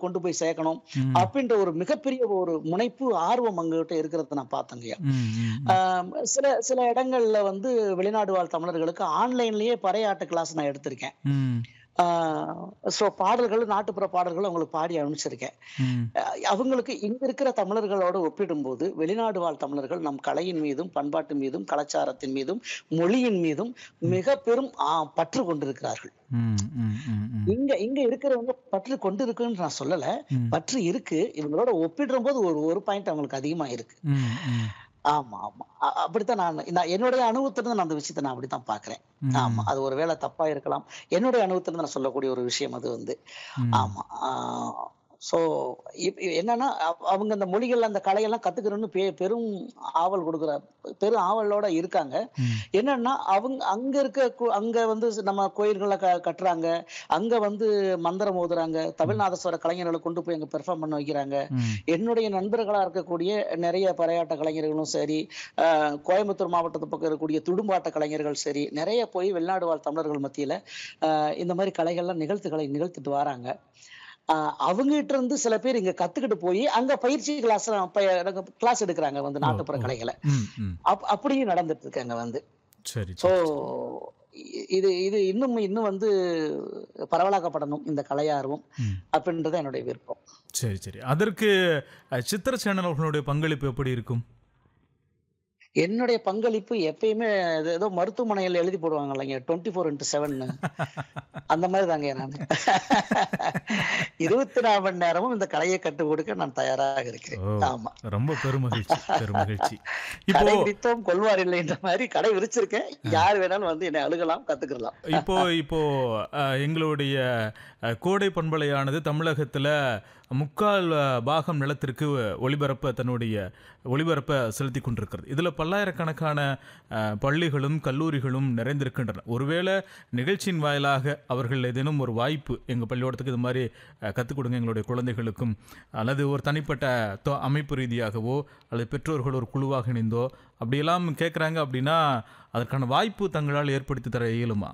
கொண்டு போய் சேர்க்கணும் ம். அப்படின்ற ஒரு மிகப்பெரிய ஒரு முனைப்பு ஆர்வம் அங்கிட்ட இருக்கிறத நான் பார்த்தேங்கய்யா ம், ம், ம். ஆம், சில சில இடங்கள்ல வந்து வெளிநாடு வாழ் தமிழர்களுக்கு ஆன்லைன்லயே பறையாட்டு கிளாஸ் நான் எடுத்திருக்கேன் ம், ஸோ பாடல்கள் நாட்டுப்புற பாடல்கள் அவங்களுக்கு பாடி அனுப்பிச்சிருக்கேன் ம். அஹ் அவங்களுக்கு இங்க இருக்கிற தமிழர்களோட ஒப்பிடும்போது வெளிநாடு வாழ் தமிழர்கள் நம் கலையின் மீதும் பண்பாட்டு மீதும் கலாச்சாரத்தின் மீதும் மொழியின் மீதும் மிக பெரும் ஆ, பற்று கொண்டிருக்கிறார்கள் ம், ம், ம், ம். இங்க இங்க இருக்கிறவங்க பற்று கொண்டு இருக்குன்னு நான் சொல்லல ம். பற்று இருக்கு இவங்களோட ஒப்பிடுற போது ஒரு ஒரு பாயிண்ட் அவங்களுக்கு அதிகமா இருக்கு ம், ம். ஆமா ஆமா அ- அப்படித்தான் நான் நான் என்னுடைய அனுபவத்துல நான் அந்த விஷயத்தை நான் அப்படித்தான் பாக்குறேன் ம். ஆமா அது ஒரு வேளை தப்பா இருக்கலாம் என்னுடைய அனுபவத்துல நான் சொல்லக்கூடிய ஒரு விஷயம் அது வந்து ம். ஆமா ஸோ என்னன்னா அவ- அவங்க அந்த மொழிகள் அந்த கலையெல்லாம் கத்துக்கணும்னு பெ பெரும் ஆவல் கொடுக்குற பெரும் ஆவலோட இருக்காங்க ம். என்னன்னா அவங்க அங்க இருக்க கு- அங்க வந்து நம்ம கோயில்களை க கட்டுறாங்க அங்க வந்து மந்திரம் ஓதுறாங்க தமிழ்நாதஸ்வர கலைஞர்களை கொண்டு போய் அங்க பெர்ஃபார்ம் பண்ண வைக்கிறாங்க ம். என்னுடைய நண்பர்களா இருக்கக்கூடிய நிறைய பறையாட்ட கலைஞர்களும் சரி ஆஹ் கோயம்புத்தூர் மாவட்டத்து பக்கம் இருக்கக்கூடிய துடும்பாட்ட கலைஞர்கள் சரி நிறைய போய் வெளிநாடு வாழ் தமிழர்கள் மத்தியில ஆஹ் இந்த மாதிரி கலைகள்லாம் நிகழ்த்துக்களை நிகழ்த்திட்டு வராங்க ஆஹ் அவங்ககிட்ட இருந்து சில பேர் இங்க கத்துக்கிட்டு போய் அங்க பயிற்சி கிளாஸ் கிளாஸ் எடுக்கிறாங்க வந்து நாட்டுப்புற ஓ. கலைகளை ம், ம். அப் அப்படியும் நடந்துட்டு இருக்காங்க வந்து சரி ஸோ சரி. இது இது இன்னும் இன்னும் வந்து பரவலாக்கப்படணும் இந்த கலையார்வம் ம். அப்படின்றது என்னுடைய விருப்பம் சரி சரி அதற்கு அஹ், சித்திர சேனல் அவர்களுடைய பங்களிப்பு எப்படி இருக்கும் என்னுடைய பங்களிப்பு எப்பயுமே இது ஏதோ மருத்துவமனையில் எழுதி போடுவாங்க இல்லைங்க டுவெண்ட்டி ஃபோர் இன்ட்டு செவன் அந்த மாதிரி தாங்க நான் இருபத்தி நாலு மணி நேரமும் இந்த கலையை கற்றுக் கொடுக்க நான் தயாராக இருக்கிறேன் ஓ. ஆமா ரொம்ப பெருமகிழ்ச்சி பெருமகிழ்ச்சி இப்போ கடை விரித்தோம் கொள்வார் இல்லைன்ற மாதிரி கடை விரிச்சிருக்கேன் யார் வேணாலும் வந்து என்னை அழுகலாம் கத்துக்கலாம் இப்போ இப்போ அஹ், எங்களுடைய அஹ், கோடை பண்பலையானது தமிழகத்துல முக்கால் அஹ், பாகம் நிலத்திற்கு ஒளிபரப்ப தன்னுடைய ஒளிபரப்ப செலுத்தி கொண்டிருக்கிறது இதுல பல்லாயிரக்கணக்கான அஹ், பள்ளிகளும் கல்லூரிகளும் நிறைந்திருக்கின்றன ஒருவேளை நிகழ்ச்சியின் வாயிலாக அவர்கள் ஏதேனும் ஒரு வாய்ப்பு எங்க பள்ளிக்கூடத்துக்கு இது மாதிரி அஹ், கத்துக் கொடுங்க எங்களுடைய குழந்தைகளுக்கும் அல்லது ஒரு தனிப்பட்ட தொ- அமைப்பு ரீதியாகவோ அல்லது பெற்றோர்கள் ஒரு குழுவாக இணைந்தோ அப்படியெல்லாம் கேட்குறாங்க அப்படின்னா அதற்கான வாய்ப்பு தங்களால் ஏற்படுத்தி தர இயலுமா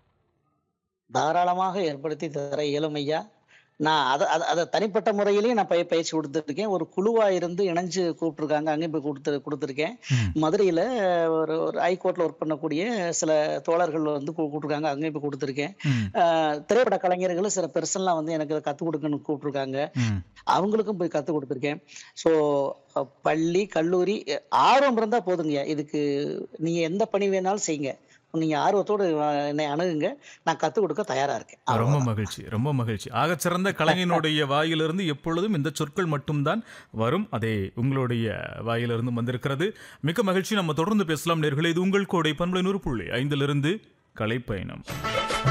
தாராளமாக ஏற்படுத்தி தர இயலும் ஐயா நான் அதை அதை அதை தனிப்பட்ட முறையிலையும் நான் பய பயிற்சி கொடுத்துருக்கேன் ஒரு குழுவா இருந்து இணைஞ்சு கூப்பிட்டுருக்காங்க அங்கேயும் போய் கொடுத்து கொடுத்துருக்கேன் ம். மதுரையில் ஒரு ஒரு ஹைகோர்ட்டில் ஒர்க் பண்ணக்கூடிய சில தோழர்கள் வந்து கூ- கூப்பிட்டுருக்காங்க அங்கேயும் போய் கொடுத்துருக்கேன் ம், ஆஹ் திரைப்பட கலைஞர்களும் சில பெருசெல்லாம் வந்து எனக்கு கற்றுக் கொடுக்கணும்னு கூப்பிட்டுருக்காங்க ம். அவங்களுக்கும் போய் கற்றுக் கொடுத்துருக்கேன் ஸோ பள்ளி கல்லூரி அஹ் ஆர்வம் இருந்தால் போதுங்க இதுக்கு நீங்கள் எந்த பணி வேணாலும் செய்யுங்க நீங்கள் ஆர்வத்தோடு அஹ், என்னை அணுகுங்க நான் கற்றுக் கொடுக்க தயாராக இருக்கேன் ரொம்ப அவ்வளவுதான். மகிழ்ச்சி ரொம்ப மகிழ்ச்சி ஆகச் சிறந்த கலைஞனுடைய வாயிலிருந்து எப்பொழுதும் இந்த சொற்கள் மட்டும்தான் வரும் அதே உங்களுடைய வாயிலிருந்து வந்திருக்கிறது மிக்க மகிழ்ச்சி நம்ம தொடர்ந்து பேசலாம் நேர்களே இது உங்கள் கோடை பண்பலை நூறு புள்ளி ஐந்திலிருந்து கலைப்பயணம்